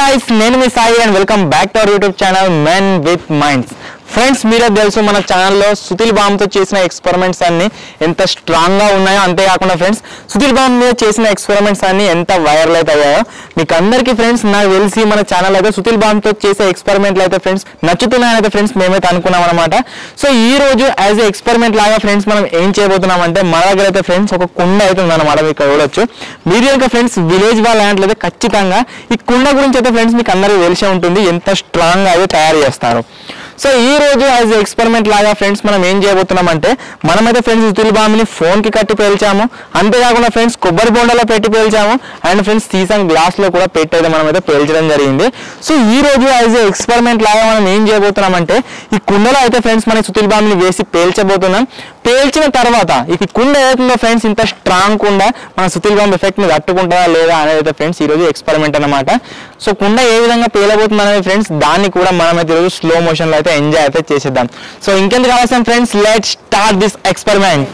Guys నేను మీ Sai and welcome back to our YouTube channel men with minds friends మీరే తెలుసు మన ఛానల్లో సుతిల్ బామ్తో చేసిన ఎక్స్పెరిమెంట్స్ అన్ని ఎంత స్ట్రాంగ్ గా ఉన్నాయో అంతేకాకుండా ఫ్రెండ్స్ సుతిల్ బామ్ మీద చేసిన ఎక్స్పెరిమెంట్స్ అన్ని ఎంత వైరల్ అయితే అయ్యాయో మీకు అందరికీ ఫ్రెండ్స్ నాకు తెలిసి మన ఛానల్ అయితే సుతిల్ బామ్తో చేసే ఎక్స్పెరిమెంట్లు అయితే ఫ్రెండ్స్ నచ్చుతున్నాయని అయితే ఫ్రెండ్స్ మేమైతే అనుకున్నాం అనమాట సో ఈ రోజు యాజ్ ఎ ఎక్స్పెరిమెంట్ లాగా ఫ్రెండ్స్ మనం ఏం చేయబోతున్నాం అంటే మన దగ్గర అయితే ఫ్రెండ్స్ ఒక కుండ అయితే ఉందన్నమాట మీకు ఇక్కడ చూడొచ్చు మీరు కనుక ఫ్రెండ్స్ విలేజ్ వాళ్ళ అయితే ఖచ్చితంగా ఈ కుండ గురించి అయితే ఫ్రెండ్స్ మీకు అందరికీ తెలిసే ఉంటుంది ఎంత స్ట్రాంగ్ గా అయితే తయారు చేస్తారు సో ఈ రోజు యాజ్ ఎక్స్పెరిమెంట్ లాగా ఫ్రెండ్స్ మనం ఏం చేయబోతున్నాం అంటే మనమైతే ఫ్రెండ్స్ ఉతుల్ బాంబుని ఫోన్ కి కట్టి పేల్చాము అంతేకాకుండా ఫ్రెండ్స్ కొబ్బరి బొండలో పెట్టి పేల్చాము అండ్ ఫ్రెండ్స్ సీసన్ గ్లాస్ లో కూడా పెట్టి అయితే మనమైతే పేల్చడం జరిగింది సో ఈ రోజు యాజ్ ఏ ఎక్స్పెరిమెంట్ లాగా మనం ఏం చేయబోతున్నాం అంటే ఈ కుండలో అయితే ఫ్రెండ్స్ మన సుతిల్ బాంబుని వేసి పేల్చబోతున్నాం పేల్చిన తర్వాత ఈ కుండ ఏదైతుందో ఫ్రెండ్స్ ఇంత స్ట్రాంగ్ కుండ మన సుతిల్ బాంబ్ ఎఫెక్ట్ ని తట్టుకుంటుందా లేదా అనేది అయితే ఫ్రెండ్స్ ఈ రోజు ఎక్స్పెరిమెంట్ అన్నమాట సో కుండ ఏ విధంగా పేలబోతుంది అనేది ఫ్రెండ్స్ దాన్ని కూడా మనమైతే ఈరోజు స్లో మోషన్ లో అయితే ఎంజాయ్ అయితే చేసేద్దాం సో ఇంకెందుకు అవసరం friends let start this experiment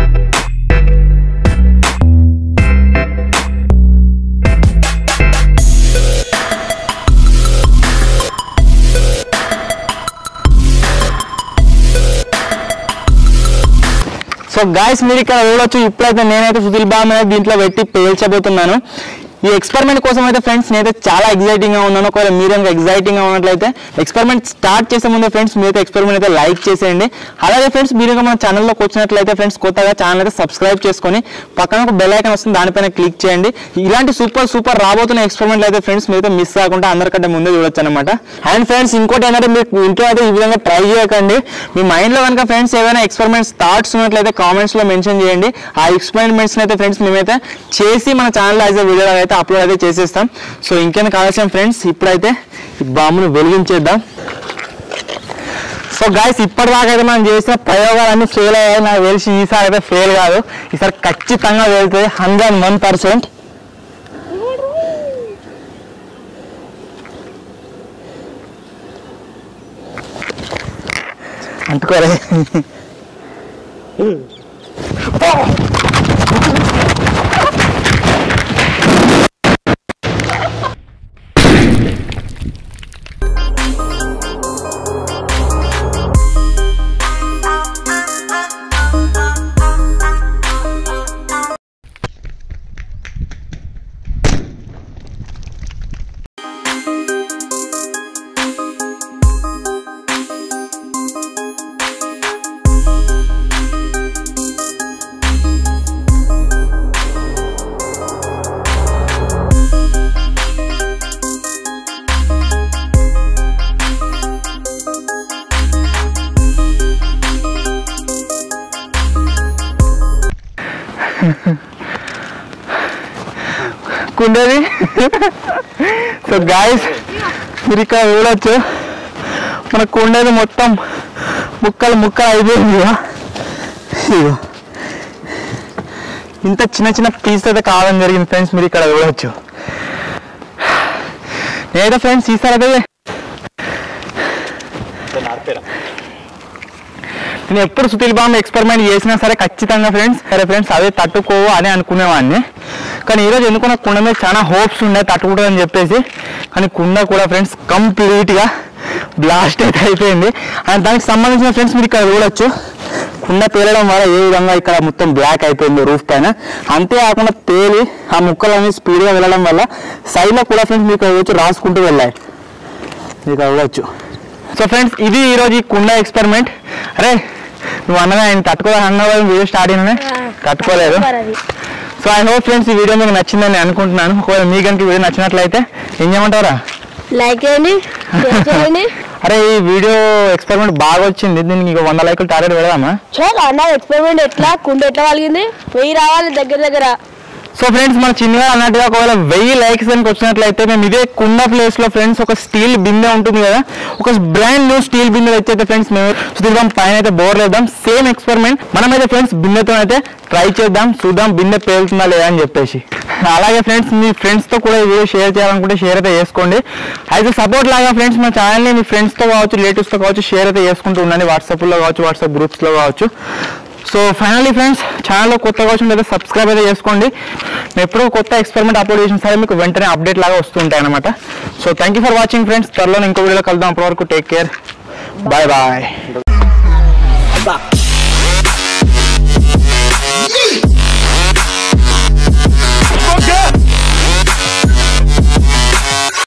so guys మీరు ఇక్కడ చూడొచ్చు ఇప్పుడైతే నేనైతే సుధిల్ బామ్ అనేది దీంట్లో పెట్టి పేల్చబోతున్నాను ఈ ఎక్స్పెరిమెంట్ కోసం అయితే ఫ్రెండ్స్ నేనైతే చాలా ఎక్సైటింగ్ గా ఉన్నాను ఒకవేళ మీరు కనుక ఎక్సైటింగ్ గా ఉన్నట్లయితే ఎక్స్పెరిమెంట్ స్టార్ట్ చేసే ముందు ఫ్రెండ్స్ మీరైతే ఎక్స్పెరిమెంట్ అయితే లైక్ చేసేయండి అలాగే ఫ్రెండ్స్ మీరు కనుక మన ఛానల్లోకి వచ్చినట్లయితే ఫ్రెండ్స్ కొత్తగా ఛానల్ అయితే సబ్స్క్రైబ్ చేసుకొని పక్కన ఒక బెల్ ఐకాన్ వస్తుంది దానిపైన క్లిక్ చేయండి ఇలాంటి సూపర్ సూపర్ రాబోతున్న ఎక్స్పెరిమెంట్ అయితే ఫ్రెండ్స్ మీరైతే మిస్ కాకుండా అందరికంటే ముందే చూడొచ్చు అనమాట అండ్ ఫ్రెండ్స్ ఇంకోటి ఏంటంటే మీరు ఇంట్లో అయితే ఈ విధంగా ట్రై చేయకండి మీ మైండ్ లో కనుక ఫ్రెండ్స్ ఏమైనా ఎక్స్పెరిమెంట్స్ థాట్స్ ఉన్నట్లయితే కామెంట్స్ లో మెన్షన్ చేయండి ఆ ఎక్స్పెరిమెంట్స్ అయితే ఫ్రెండ్స్ మేమైతే చేసి మన ఛానల్ యాజ్ వీడియో అయితే అప్లోడ్ అయితే చేసేస్తాం సో ఇంకేం కావాల్సిన ఫ్రెండ్స్ ఇప్పుడైతే ఈ బాంబును వెలిగించేద్దాం సో గాయస్ ఇప్పటిదాకా అయితే మనం చేసిన ప్రయోగాలన్నీ ఫెయిల్ అయ్యాయి నాకు తెలిసి ఈసారి అయితే ఫెయిల్ కాదు ఈసారి ఖచ్చితంగా వెళ్తుంది హండ్రెడ్ వన్ పర్సెంట్ అంటుకోలే కుండది సో గాయస్ మీరు ఇక్కడ చూడొచ్చు మన కుండది మొత్తం ముక్కలు ముక్కలు అయిపోయింది ఇక. ఇగో ఇంత చిన్న చిన్న పీస్ అయితే కావడం జరిగింది ఫ్రెండ్స్ మీరు ఇక్కడ చూడొచ్చు నేనైతే ఫ్రెండ్స్ ఈసారి అయితే నేను ఎప్పుడు సుతిల్ బాంబు ఎక్స్పెరిమెంట్ చేసినా సరే ఖచ్చితంగా ఫ్రెండ్స్ సరే ఫ్రెండ్స్ అదే తట్టుకోవు అని అనుకునేవాడిని కానీ ఈరోజు ఎందుకు నాకు కుండ మీద చాలా హోప్స్ ఉండే తట్టుకుంటుందని చెప్పేసి కానీ కుండ కూడా ఫ్రెండ్స్ కంప్లీట్గా బ్లాస్ట్ అయితే అయిపోయింది అండ్ దానికి సంబంధించిన ఫ్రెండ్స్ మీరు ఇక్కడ చూడొచ్చు కుండ పేలడం వల్ల ఏ విధంగా ఇక్కడ మొత్తం బ్లాక్ అయిపోయింది రూఫ్ పైన అంతేకాకుండా తేలి ఆ ముక్కలన్నీ స్పీడ్గా వెళ్ళడం వల్ల సైడ్లో కూడా ఫ్రెండ్స్ మీకు వచ్చి రాసుకుంటూ వెళ్ళాయి మీకు అవ్వచ్చు సో ఫ్రెండ్స్ ఇది ఈరోజు ఈ కుండ ఎక్స్పెరిమెంట్ అరే నువ్వు అన్నగా ఆయన తట్టుకోవాలి అన్నావు కదా వీడియో స్టార్ట్ అయినా తట్టుకోలేదు సో ఐ హోప్ ఫ్రెండ్స్ ఈ వీడియో మీకు నచ్చిందని అనుకుంటున్నాను ఒకవేళ మీ కనుక ఈ వీడియో నచ్చినట్లయితే ఏం చేయమంటారా లైక్ చేయండి షేర్ చేయండి అరే ఈ వీడియో ఎక్స్పెరిమెంట్ బాగా వచ్చింది దీనికి ఇక వంద లైకులు టార్గెట్ పెడదామా చాలా అన్న ఎక్స్పెరిమెంట్ ఎట్లా కుండ ఎట్లా కలిగింది వెయ్యి రావాలి దగ్గర దగ్గర సో ఫ్రెండ్స్ మన చిన్నగా అన్నట్టుగా ఒకవేళ వెయ్యి లైక్స్ కనుక వచ్చినట్లయితే మేము ఇదే కుండ ప్లేస్ లో ఫ్రెండ్స్ ఒక స్టీల్ బిందె ఉంటుంది కదా ఒక బ్రాండ్ న్యూ స్టీల్ బిందె తెచ్చైతే ఫ్రెండ్స్ మేము సుదీర్ఘం పైన అయితే బోర్ లేద్దాం సేమ్ ఎక్స్పెరిమెంట్ మనమైతే ఫ్రెండ్స్ బిందెతో అయితే ట్రై చేద్దాం చూద్దాం బిందె పేలుతుందా లేదా అని చెప్పేసి అలాగే ఫ్రెండ్స్ మీ ఫ్రెండ్స్ తో కూడా ఈ వీడియో షేర్ చేయాలనుకుంటే షేర్ అయితే చేసుకోండి అయితే సపోర్ట్ లాగా ఫ్రెండ్స్ మా ఛానల్ని మీ ఫ్రెండ్స్ తో కావచ్చు రిలేటివ్స్ తో కావచ్చు షేర్ అయితే చేసుకుంటూ ఉండండి వాట్సాప్ లో కావచ్చు వాట్సాప్ గ్రూప్స్ లో కావచ్చు సో ఫైనల్లీ ఫ్రెండ్స్ ఛానల్లో కొత్తగా వచ్చిన అయితే సబ్స్క్రైబ్ అయితే చేసుకోండి నేను ఎప్పుడో కొత్త ఎక్స్పెరిమెంట్ అప్లోడ్ చేసిన సరే మీకు వెంటనే అప్డేట్ లాగా వస్తుంటాయి అనమాట so thank you for watching friends త్వరలో ఇంకో వీడియోలో కలుద్దాం అప్పటివరకు take care bye bye Bop.